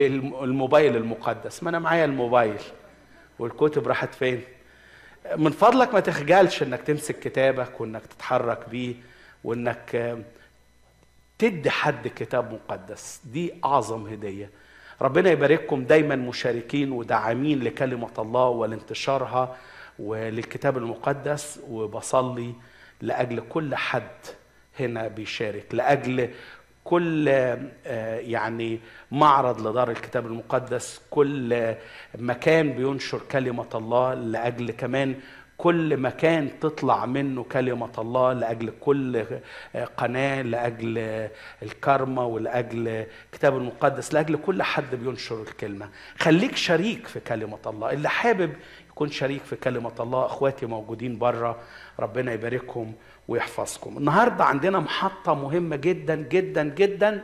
الموبايل المقدس ما انا معايا الموبايل والكتب راحت فين من فضلك ما تخجلش انك تمسك كتابك وانك تتحرك بيه وانك تدي حد كتاب مقدس دي اعظم هديه ربنا يبارككم دايما مشاركين وداعمين لكلمه الله ولانتشارها وللكتاب المقدس وبصلي لاجل كل حد هنا بيشارك لاجل كل يعني معرض لدار الكتاب المقدس كل مكان بينشر كلمة الله لأجل كمان كل مكان تطلع منه كلمة الله لأجل كل قناة لأجل الكرمة ولأجل الكتاب المقدس لأجل كل حد بينشر الكلمة خليك شريك في كلمة الله اللي حابب يكون شريك في كلمة الله أخواتي موجودين بره ربنا يباركهم ويحفظكم النهاردة عندنا محطة مهمة جدا جدا جدا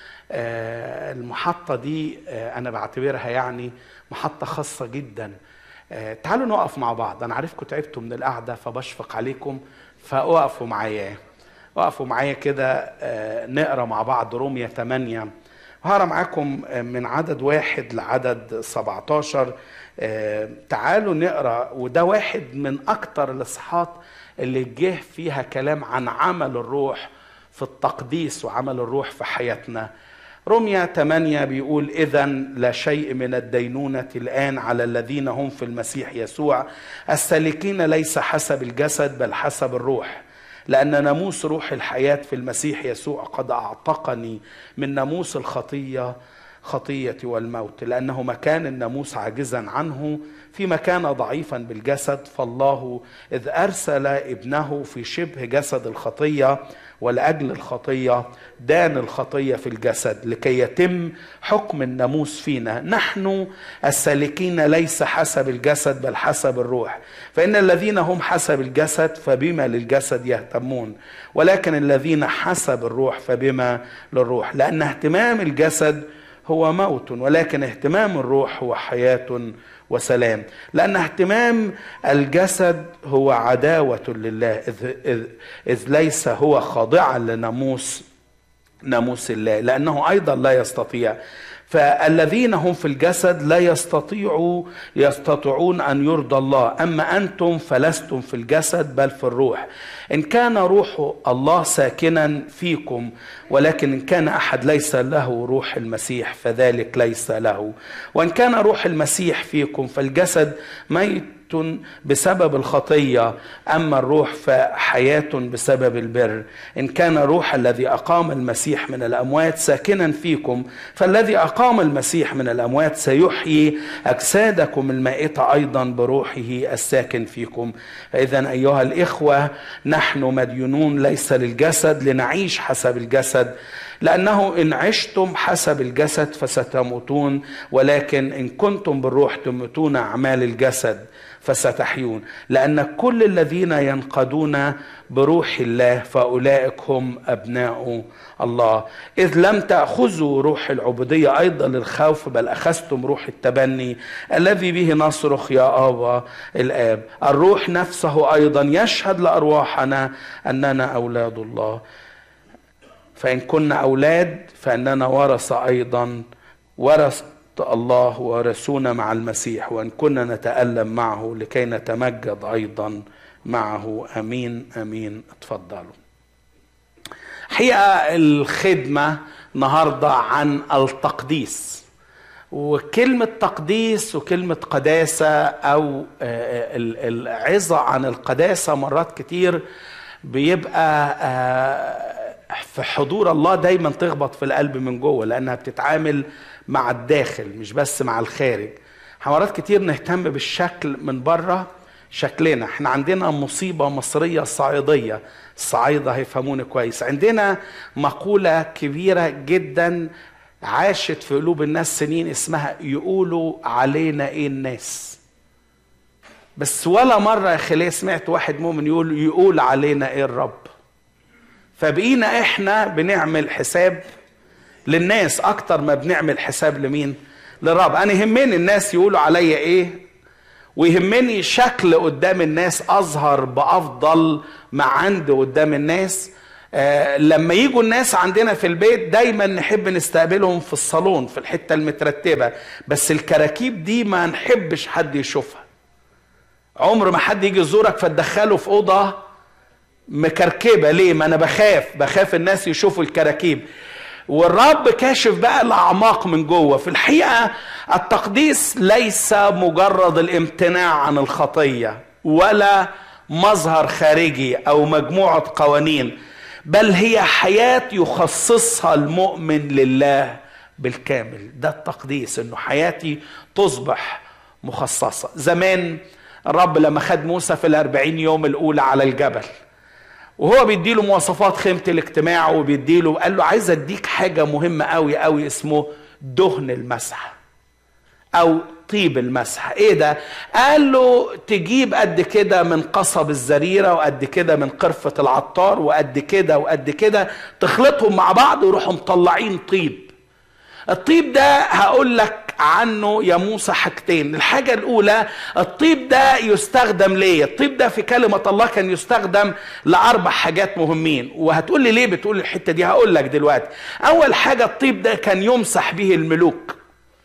آه المحطة دي آه أنا بعتبرها يعني محطة خاصة جدا آه تعالوا نقف مع بعض أنا عارفكم تعبتوا من القعدة فبشفق عليكم فأقفوا معايا وقفوا معايا كده نقرا مع بعض رومية 8 هقرا معاكم من عدد واحد لعدد 17 تعالوا نقرا وده واحد من أكتر الإصحاحات اللي جه فيها كلام عن عمل الروح في التقديس وعمل الروح في حياتنا رمية 8 بيقول إذا لا شيء من الدينونة الآن على الذين هم في المسيح يسوع السالكين ليس حسب الجسد بل حسب الروح لأن ناموس روح الحياة في المسيح يسوع قد أعتقني من ناموس الخطية خطية والموت لأنه مكان الناموس عاجزا عنه فيما كان ضعيفا بالجسد فالله إذ أرسل ابنه في شبه جسد الخطية ولأجل الخطية دان الخطية في الجسد لكي يتم حكم الناموس فينا نحن السالكين ليس حسب الجسد بل حسب الروح فإن الذين هم حسب الجسد فبما للجسد يهتمون ولكن الذين حسب الروح فبما للروح لأن اهتمام الجسد هو موت ولكن اهتمام الروح هو حياة وسلام لأن اهتمام الجسد هو عداوة لله إذ, إذ, إذ ليس هو خاضعا لناموس ناموس الله لأنه أيضا لا يستطيع فالذين هم في الجسد لا يستطيعوا يستطيعون ان يرضى الله اما انتم فلستم في الجسد بل في الروح ان كان روح الله ساكنا فيكم ولكن ان كان احد ليس له روح المسيح فذلك ليس له وان كان روح المسيح فيكم فالجسد ميت بسبب الخطيه اما الروح فحياه بسبب البر ان كان روح الذي اقام المسيح من الاموات ساكنا فيكم فالذي اقام المسيح من الاموات سيحيي اجسادكم المائته ايضا بروحه الساكن فيكم فاذا ايها الاخوه نحن مديونون ليس للجسد لنعيش حسب الجسد لأنه إن عشتم حسب الجسد فستموتون ولكن إن كنتم بالروح تموتون أعمال الجسد فستحيون لأن كل الذين ينقضون بروح الله فأولئك هم أبناء الله إذ لم تأخذوا روح العبودية أيضا للخوف بل أخذتم روح التبني الذي به نصرخ يا آبا الآب الروح نفسه أيضا يشهد لأرواحنا أننا أولاد الله فإن كنا أولاد فإننا ورث أيضا ورث الله ورثونا مع المسيح وإن كنا نتألم معه لكي نتمجد أيضا معه أمين أمين اتفضلوا حقيقة الخدمة النهاردة عن التقديس وكلمة تقديس وكلمة قداسة أو العظة عن القداسة مرات كتير بيبقى في حضور الله دايما تخبط في القلب من جوه لانها بتتعامل مع الداخل مش بس مع الخارج مرات كتير نهتم بالشكل من بره شكلنا احنا عندنا مصيبة مصرية صعيدية الصعايدة هيفهموني كويس عندنا مقولة كبيرة جدا عاشت في قلوب الناس سنين اسمها يقولوا علينا ايه الناس بس ولا مرة يا خليه سمعت واحد مؤمن يقول يقول علينا ايه الرب فبقينا احنا بنعمل حساب للناس اكتر ما بنعمل حساب لمين للرب انا يهمني الناس يقولوا عليا ايه ويهمني شكل قدام الناس اظهر بافضل ما عندي قدام الناس آه لما يجوا الناس عندنا في البيت دايما نحب نستقبلهم في الصالون في الحته المترتبه بس الكراكيب دي ما نحبش حد يشوفها عمر ما حد يجي يزورك فتدخله في اوضه مكركبه ليه ما انا بخاف بخاف الناس يشوفوا الكراكيب والرب كاشف بقى الاعماق من جوه في الحقيقه التقديس ليس مجرد الامتناع عن الخطيه ولا مظهر خارجي او مجموعه قوانين بل هي حياه يخصصها المؤمن لله بالكامل ده التقديس انه حياتي تصبح مخصصه زمان الرب لما خد موسى في الأربعين يوم الأولى على الجبل وهو بيديله مواصفات خيمة الاجتماع وبيديله قال له عايز اديك حاجة مهمة قوي قوي اسمه دهن المسح او طيب المسح ايه ده قال له تجيب قد كده من قصب الزريرة وقد كده من قرفة العطار وقد كده وقد كده تخلطهم مع بعض ويروحوا مطلعين طيب الطيب ده هقول لك عنه يا موسى حاجتين الحاجة الأولى الطيب ده يستخدم ليه الطيب ده في كلمة الله كان يستخدم لأربع حاجات مهمين وهتقول لي ليه بتقول الحتة دي هقول لك دلوقتي أول حاجة الطيب ده كان يمسح به الملوك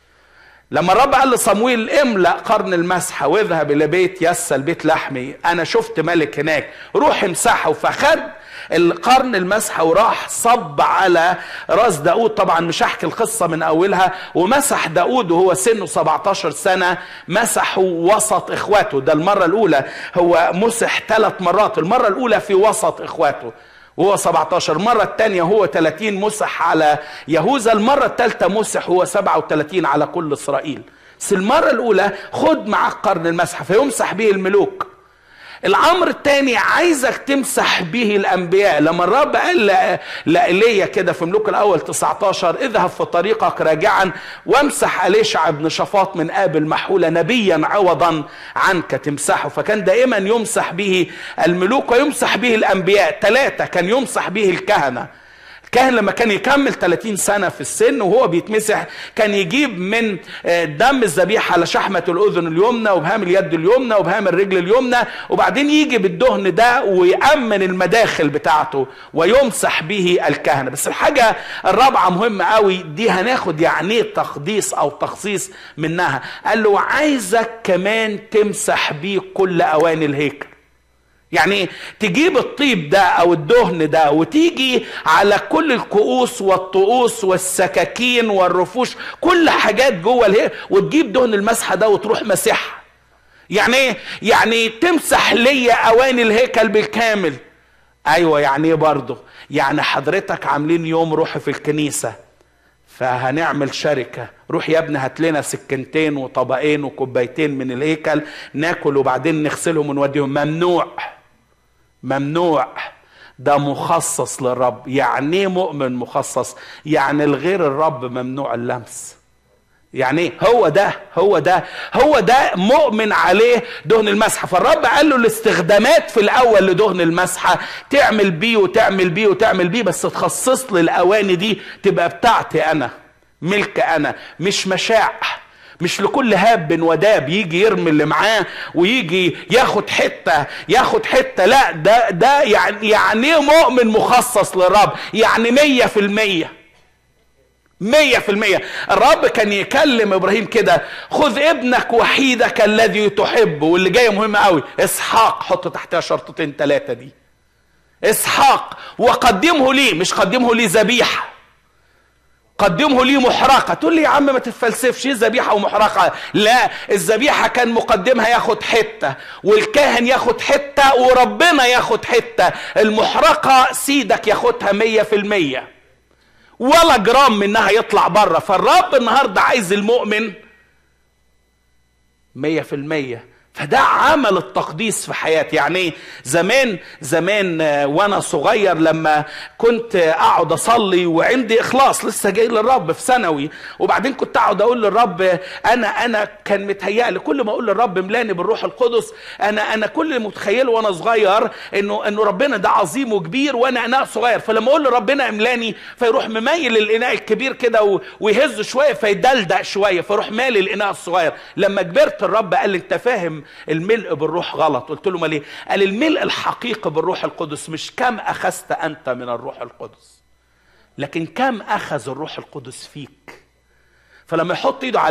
لما الرب قال لصمويل املأ قرن المسحة واذهب إلى بيت يسى البيت لحمي أنا شفت ملك هناك روح امسحه فخد القرن المسحة وراح صب على راس داود طبعا مش هحكي القصة من أولها ومسح داود وهو سنه 17 سنة مسحه وسط إخواته ده المرة الأولى هو مسح ثلاث مرات المرة الأولى في وسط إخواته وهو 17 المرة الثانية هو 30 مسح على يهوذا المرة الثالثة مسح هو 37 على كل إسرائيل بس المرة الأولى خد معك قرن المسح فيمسح به الملوك الامر الثاني عايزك تمسح به الانبياء لما الرب قال لإيليا كده في ملوك الاول 19 اذهب في طريقك راجعا وامسح اليشع بن شفاط من اب المحوله نبيا عوضا عنك تمسحه فكان دائما يمسح به الملوك ويمسح به الانبياء ثلاثه كان يمسح به الكهنه الكاهن لما كان يكمل 30 سنة في السن وهو بيتمسح كان يجيب من دم الذبيحة على شحمة الأذن اليمنى وبهام اليد اليمنى وبهام الرجل اليمنى وبعدين يجي بالدهن ده ويأمن المداخل بتاعته ويمسح به الكهنة بس الحاجة الرابعة مهمة قوي دي هناخد يعني تقديس أو تخصيص منها قال له عايزك كمان تمسح بيه كل أواني الهيكل يعني تجيب الطيب ده او الدهن ده وتيجي على كل الكؤوس والطقوس والسكاكين والرفوش كل حاجات جوه الهيكل وتجيب دهن المسحه ده وتروح مسحها يعني ايه يعني تمسح ليا اواني الهيكل بالكامل ايوه يعني ايه برضه يعني حضرتك عاملين يوم روح في الكنيسه فهنعمل شركة روح يا ابني هات لنا سكنتين وطبقين وكوبايتين من الهيكل ناكل وبعدين نغسلهم ونوديهم ممنوع ممنوع ده مخصص للرب يعني ايه مؤمن مخصص يعني الغير الرب ممنوع اللمس يعني ايه هو ده هو ده هو ده مؤمن عليه دهن المسحه فالرب قال له الاستخدامات في الاول لدهن المسحه تعمل بيه وتعمل بيه وتعمل بيه بس تخصص لي الاواني دي تبقى بتاعتي انا ملك انا مش مشاع مش لكل هاب وداب يجي يرمي اللي معاه ويجي ياخد حته ياخد حته لا ده ده يعني يعني مؤمن مخصص للرب يعني مية في المية مية في المية الرب كان يكلم ابراهيم كده خذ ابنك وحيدك الذي تحبه واللي جاي مهم قوي اسحاق حط تحتها شرطتين ثلاثة دي اسحاق وقدمه لي مش قدمه لي ذبيحه قدمه لي محرقة تقول لي يا عم ما تتفلسفش ذبيحة ومحرقة لا الذبيحة كان مقدمها ياخد حتة والكاهن ياخد حتة وربنا ياخد حتة المحرقة سيدك ياخدها مية في المية ولا جرام منها يطلع بره فالرب النهاردة عايز المؤمن مية في المية فده عمل التقديس في حياتي يعني زمان زمان وانا صغير لما كنت اقعد اصلي وعندي اخلاص لسه جاي للرب في ثانوي وبعدين كنت اقعد اقول للرب انا انا كان متهيألي كل ما اقول للرب ملاني بالروح القدس انا انا كل اللي متخيله وانا صغير انه انه ربنا ده عظيم وكبير وانا اناء صغير فلما اقول لربنا املاني فيروح مميل الاناء الكبير كده ويهز شويه فيدلدق شويه فيروح مالي الاناء الصغير لما كبرت الرب قال لي انت فاهم فهم الملء بالروح غلط قلت له ما ليه قال الملء الحقيقي بالروح القدس مش كم اخذت انت من الروح القدس لكن كم اخذ الروح القدس فيك فلما يحط ايده على